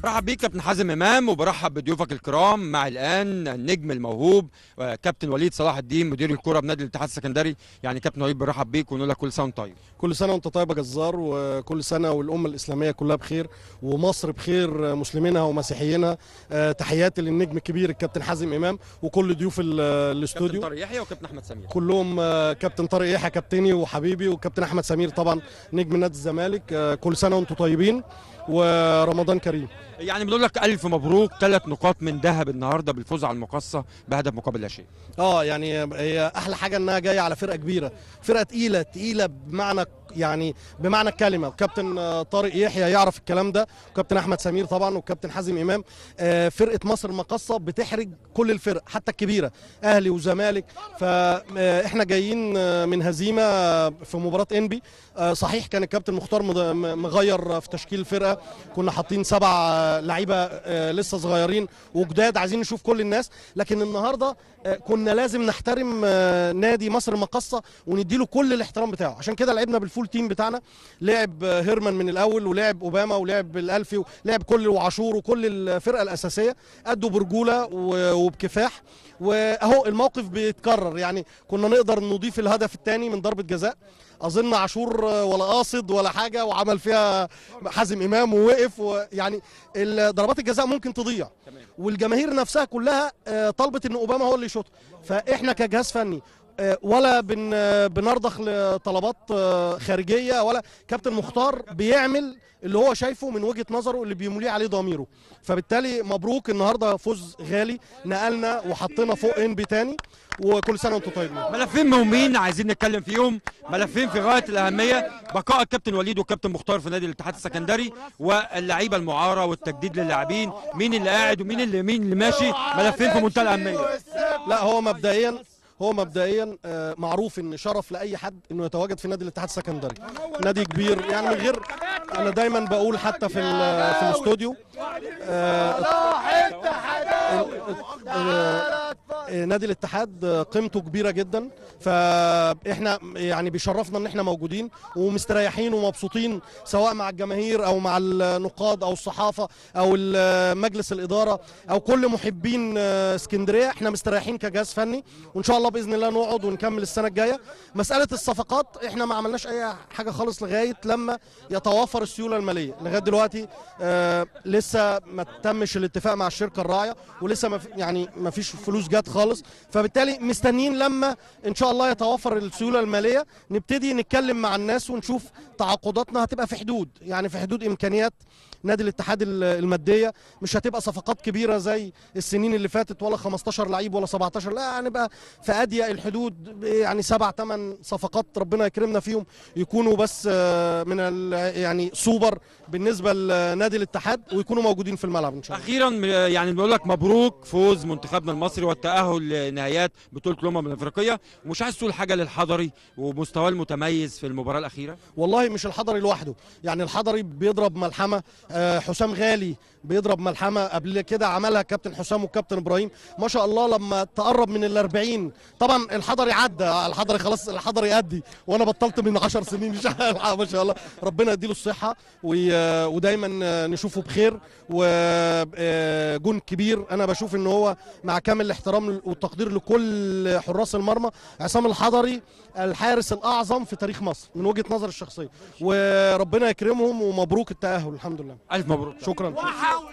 برحب بيك كابتن حازم امام وبرحب بضيوفك الكرام مع الان النجم الموهوب آه، كابتن وليد صلاح الدين مدير الكره بنادي الاتحاد السكندري يعني كابتن وليد برحب بيك ونقول لك كل سنه وانت طيب كل سنه وانت طيب يا جزار وكل سنه والامه الاسلاميه كلها بخير ومصر بخير مسلمينها ومسيحيينها آه، تحياتي للنجم الكبير الكابتن حازم امام وكل ضيوف ال- كابتن الاستوديو طارق يحيى وكابتن احمد سمير كلهم آه، كابتن طارق يحيى كابتني وحبيبي وكابتن احمد سمير طبعا نجم نادي الزمالك آه، كل سنه وانتم طيبين ورمضان كريم يعني بنقول لك الف مبروك ثلاث نقاط من ذهب النهارده بالفوز على المقصه بهدف مقابل لا شيء اه يعني هي احلى حاجه انها جايه على فرقه كبيره فرقه تقيله تقيله بمعنى يعني بمعنى الكلمه وكابتن آه، طارق يحيى يعرف الكلام ده وكابتن احمد سمير طبعا وكابتن حازم امام آه، فرقه مصر المقصه بتحرج كل الفرق حتى الكبيره اهلي وزمالك فاحنا جايين آه، من هزيمه في مباراه انبي آه، صحيح كان الكابتن مختار مض- م- مغير في تشكيل الفرقه كنا حاطين سبع آه، لعيبه آه، لسه صغيرين وجداد عايزين نشوف كل الناس لكن النهارده آه، كنا لازم نحترم آه، نادي مصر المقصه ونديله كل الاحترام بتاعه عشان كده لعبنا بالفول تيم بتاعنا لعب آه، هيرمان من الاول ولعب اوباما ولعب الالفي ولعب كل وعاشور وكل الفرقه الاساسيه ادوا برجوله و- وبكفاح واهو الموقف بيتكرر يعني كنا نقدر نضيف الهدف الثاني من ضربه جزاء اظن عاشور آه، ولا قاصد ولا حاجه وعمل فيها حازم امام ووقف ويعني ال- ضربات الجزاء ممكن تضيع والجماهير نفسها كلها آه، طلبت ان اوباما هو اللي يشوطها فاحنا كجهاز فني آه، ولا بن آه، بنرضخ لطلبات آه، خارجيه ولا كابتن مختار بيعمل اللي هو شايفه من وجهه نظره اللي بيمليه عليه ضميره فبالتالي مبروك النهارده فوز غالي نقلنا وحطينا فوق انبي تاني وكل سنه وانتم طيبين ملفين مهمين عايزين نتكلم فيهم ملفين في غايه الاهميه بقاء الكابتن وليد والكابتن مختار في نادي الاتحاد السكندري واللعيبه المعاره والتجديد للاعبين مين اللي قاعد ومين اللي مين اللي ماشي ملفين في منتهى الاهميه لا هو مبدئيا هو مبدئيا آه، معروف ان شرف لاي حد انه يتواجد في نادي الاتحاد السكندري نادي كبير يعني من غير انا دايما بقول حتى في ال- في الاستوديو آه، آه، آه، نادي الاتحاد آه، قيمته كبيره جدا فاحنا يعني بيشرفنا ان احنا موجودين ومستريحين ومبسوطين سواء مع الجماهير او مع النقاد او الصحافه او ال- مجلس الاداره او كل محبين آه، اسكندريه احنا مستريحين كجهاز فني وان شاء الله باذن الله نقعد ونكمل السنه الجايه مساله الصفقات احنا ما عملناش اي حاجه خالص لغايه لما يتوافر السيوله الماليه لغايه دلوقتي آه لسه ما تمش الاتفاق مع الشركه الراعيه ولسه ما في يعني ما فيش فلوس جت خالص فبالتالي مستنيين لما ان شاء الله يتوفر السيوله الماليه نبتدي نتكلم مع الناس ونشوف تعاقداتنا هتبقى في حدود يعني في حدود امكانيات نادي الاتحاد ال- الماديه مش هتبقى صفقات كبيره زي السنين اللي فاتت ولا 15 لعيب ولا 17 لا هنبقى في اضيق الحدود يعني سبع ثمان صفقات ربنا يكرمنا فيهم يكونوا بس آه، من ال- يعني سوبر بالنسبه لنادي الاتحاد ويكونوا موجودين في الملعب ان شاء الله اخيرا م- يعني بنقول لك مبروك فوز منتخبنا المصري والتاهل لنهائيات بطوله الامم الافريقيه ومش عايز تقول حاجه للحضري ومستواه المتميز في المباراه الاخيره والله مش الحضري لوحده يعني الحضري بيضرب ملحمه آه، حسام غالي بيضرب ملحمه قبل كده عملها كابتن حسام والكابتن ابراهيم ما شاء الله لما تقرب من ال 40 طبعا الحضري عدى الحضري خلاص الحضري يأدي وانا بطلت من 10 سنين مش ما شاء الله ربنا يديله الصحه وي- ودايما آه، نشوفه بخير وجون كبير انا بشوف ان هو مع كامل الاحترام والتقدير لكل حراس المرمى عصام الحضري الحارس الاعظم في تاريخ مصر من وجهه نظري الشخصيه وربنا يكرمهم ومبروك التاهل الحمد لله الف مبروك شكرا